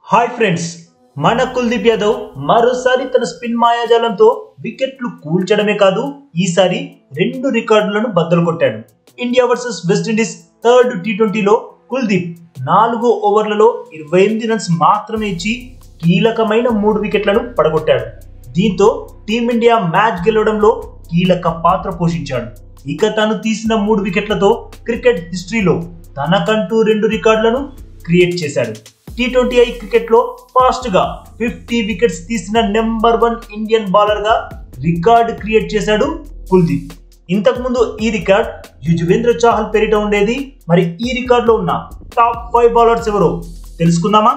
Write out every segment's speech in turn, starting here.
hi friends మన కుల్దీప్ యాదవ్ మరోసారి తన స్పిన్ మాయాజాలంతో వికెట్లు కూల్చడమే కాదు ఈసారి రెండు రికార్డులను బద్దలు కొట్టాడు India versus West Indies third T ట్వంటీలో కుల్దీప్ నాలుగు ఓవర్లలో ఇరవై ఎనిమిది రన్స్ మాత్రమే ఇచ్చి కీలకమైన మూడు వికెట్లను పడగొట్టాడు దీంతో టీమిండియా మ్యాచ్ గెలవడంలో కీలక పాత్ర పోషించాడు ఇక తను తీసిన మూడు వికెట్లతో క్రికెట్ హిస్టరీలో తనకంటూ రెండు రికార్డులను క్రియేట్ చేశాడు టీ ట్వంటీ ఐ క్రికెట్ లో ఫాస్ట్ గా ఫిఫ్టీ వికెట్స్ తీసిన నెంబర్ వన్ ఇండియన్ బౌలర్ గా రికార్డ్ క్రియేట్ చేశాడు కుల్దీప్ ఇంతకు ముందు ఈ రికార్డ్ యుజవేంద్ర చాహల్ పేరిట ఉండేది మరి ఈ రికార్డ్ లో ఉన్న టాప్ ఫైవ్ బౌలర్స్ ఎవరో తెలుసుకుందామా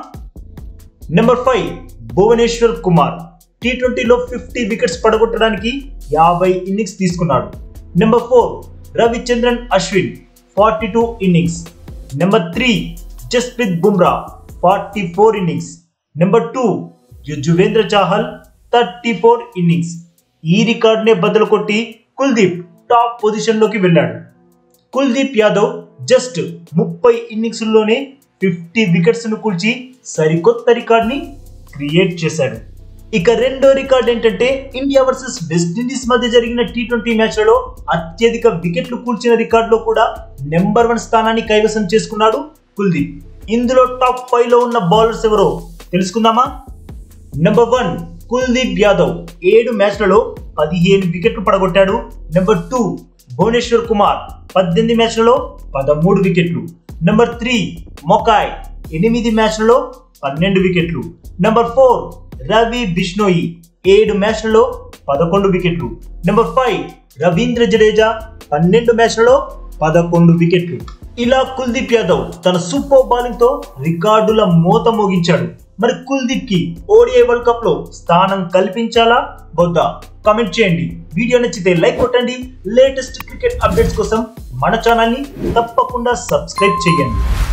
number five Bhuvneshwar Kumar T ట్వంటీలో ఫిఫ్టీ వికెట్స్ పడగొట్టడానికి యాభై ఇన్నింగ్స్ తీసుకున్నాడు number four Ravichandran Ashwin forty two innings number three Jasprit Bumrah forty four innings number two Yuzvendra Chahal thirty four innings ఈ రికార్డ్నే బదులు కొట్టి కుల్దీప్ టాప్ పొజిషన్లోకి వెళ్ళాడు కుల్దీప్ యాదవ్ జస్ట్ ముప్పై ఇన్నింగ్స్లోనే ఫిఫ్టీ వికెట్స్ ను కూల్చి సరికొత్త రికార్డ్ ని క్రియేట్ చేశాడు ఇక రెండో రికార్డ్ ఏంటంటే ఇండియా వర్సెస్ వెస్టిండీస్ మధ్య జరిగిన టీ ట్వంటీ మ్యాచ్లలో అత్యధిక వికెట్లు కూల్చిన రికార్డులో కూడా నెంబర్ వన్ స్థానాన్ని కైవసం చేసుకున్నాడు కుల్దీప్ ఇందులో టాప్ ఫైవ్ లో ఉన్న బౌలర్స్ ఎవరో తెలుసుకుందామా నెంబర్ వన్ కుల్దీప్ యాదవ్ ఏడు మ్యాచ్లలో పదిహేను వికెట్లు పడగొట్టాడు నెంబర్ టూ భువనేశ్వర్ కుమార్ పద్దెనిమిది మ్యాచ్లలో పదమూడు వికెట్లు నెంబర్ త్రీ మొకాయ్ ఎనిమిది మ్యాచ్లలో పన్నెండు వికెట్లు నెంబర్ ఫోర్ రవి బిష్ణోయి ఏడు మ్యాచ్లలో పదకొండు వికెట్లు నెంబర్ ఫైవ్ రవీంద్ర జడేజా పన్నెండు మ్యాచ్లలో పదకొండు వికెట్లు ఇలా కుల్దీప్ యాదవ్ తన సూపర్ బౌలింగ్ తో రికార్డుల మోత మోగించాడు మరి కుల్దీప్ కి ఓడిఐ వరల్డ్ కప్ లో స్థానం కల్పించాలా వద్దా కామెంట్ చేయండి వీడియో నచ్చితే లైక్ కొట్టండి లేటెస్ట్ క్రికెట్ అప్డేట్స్ కోసం మన ఛానల్ ని తప్పకుండా సబ్స్క్రైబ్ చేయండి